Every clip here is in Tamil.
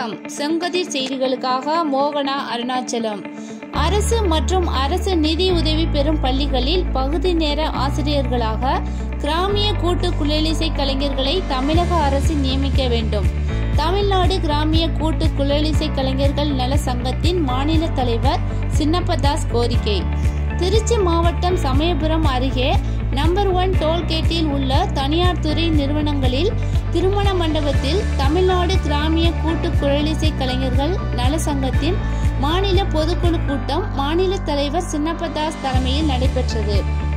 வணக்கம் செங்கதிர் செய்திகளுக்காக மோகனா அருணாச்சலம் அரசு மற்றும் அரசு நிதி உதவி பெறும் பள்ளிகளில் பகுதி நேர ஆசிரியர்களாக கிராமிய கூட்டு குழலிசை கலைஞர்களை தமிழக அரசு நியமிக்க வேண்டும் தமிழ்நாடு கிராமிய கூட்டு குழலிசை கலைஞர்கள் நல சங்கத்தின் மாநில தலைவர் சின்னப்பதாஸ் கோரிக்கை திருச்சி மாவட்டம் சமயபுரம் அருகே நம்பர் ஒன் டோல்கேட்டில் உள்ள தனியார் துறை நிறுவனங்களில் திருமண மண்டபத்தில் தமிழ்நாடு கிராமிய கூட்டு குழலிசை கலைஞர்கள் நல சங்கத்தின் மாநில பொதுக்குழு கூட்டம் மாநில தலைவர் சின்னப்பதாஸ் தலைமையில் நடைபெற்றது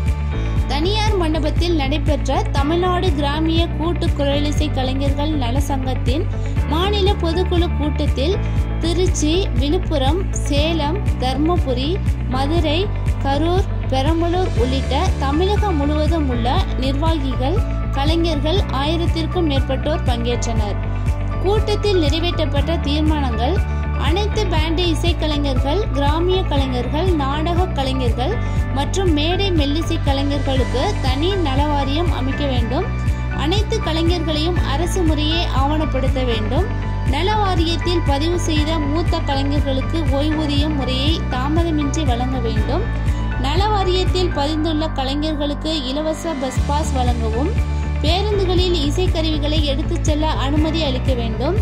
தனியார் மண்டபத்தில் நடைபெற்ற தமிழ்நாடு கிராமிய கூட்டு குழலிசை கலைஞர்கள் நல சங்கத்தின் மாநில பொதுக்குழு கூட்டத்தில் திருச்சி விழுப்புரம் சேலம் தர்மபுரி மதுரை கரூர் பெரம்பலூர் உள்ளிட்ட தமிழகம் முழுவதும் உள்ள நிர்வாகிகள் கலைஞர்கள் ஆயிரத்திற்கும் மேற்பட்டோர் பங்கேற்றனர் கூட்டத்தில் நிறைவேற்றப்பட்ட தீர்மானங்கள் அனைத்து பேண்டு இசைக்கலைஞர்கள் கிராமிய கலைஞர்கள் நாடக கலைஞர்கள் மற்றும் மேடை மெல்லிசை கலைஞர்களுக்கு தனி நலவாரியம் அமைக்க வேண்டும் அனைத்து கலைஞர்களையும் அரசு முறையை ஆவணப்படுத்த வேண்டும் நல வாரியத்தில் பதிவு செய்த மூத்த கலைஞர்களுக்கு ஓய்வூதியம் முறையை தாமதமின்றி வழங்க வேண்டும் நல வாரியத்தில் பதிந்துள்ள கலைஞர்களுக்கு இலவச பஸ் பாஸ் வழங்கவும் பேருந்துகளில் இசைக்கருவிகளை எடுத்துச் செல்ல அனுமதி அளிக்க வேண்டும்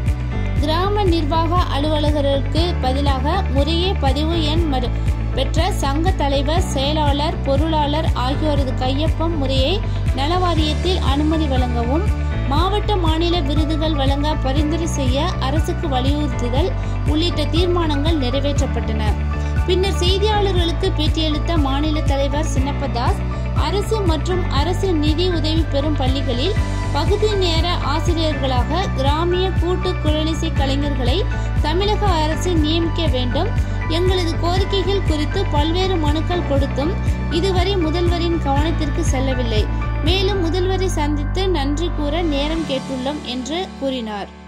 கிராம நிர்வாக அலுவலகருக்கு பதிலாக முறையே பதிவு எண் பெற்ற சங்க தலைவர் செயலாளர் பொருளாளர் ஆகியோரது கையொப்பம் முறையை நலவாரியத்தில் அனுமதி வழங்கவும் மாவட்ட மாநில விருதுகள் வழங்க பரிந்துரை செய்ய அரசுக்கு வலியுறுத்துதல் உள்ளிட்ட தீர்மானங்கள் நிறைவேற்றப்பட்டன பின்னர் செய்தியாளர்களுக்கு பேட்டியளித்த மாநில தலைவர் சின்னப்பதாஸ் அரசு மற்றும் அரசு நிதி உதவி பெறும் பள்ளிகளில் பகுதி நேர ஆசிரியர்களாக கிராமிய கூட்டு குழலிசை கலைஞர்களை தமிழக அரசு நியமிக்க வேண்டும் எங்களது கோரிக்கைகள் குறித்து பல்வேறு மனுக்கள் கொடுத்தும் இதுவரை முதல்வரின் கவனத்திற்கு செல்லவில்லை மேலும் முதல்வரை சந்தித்து நன்றி கூற நேரம் கேட்டுள்ளோம் என்று கூறினார்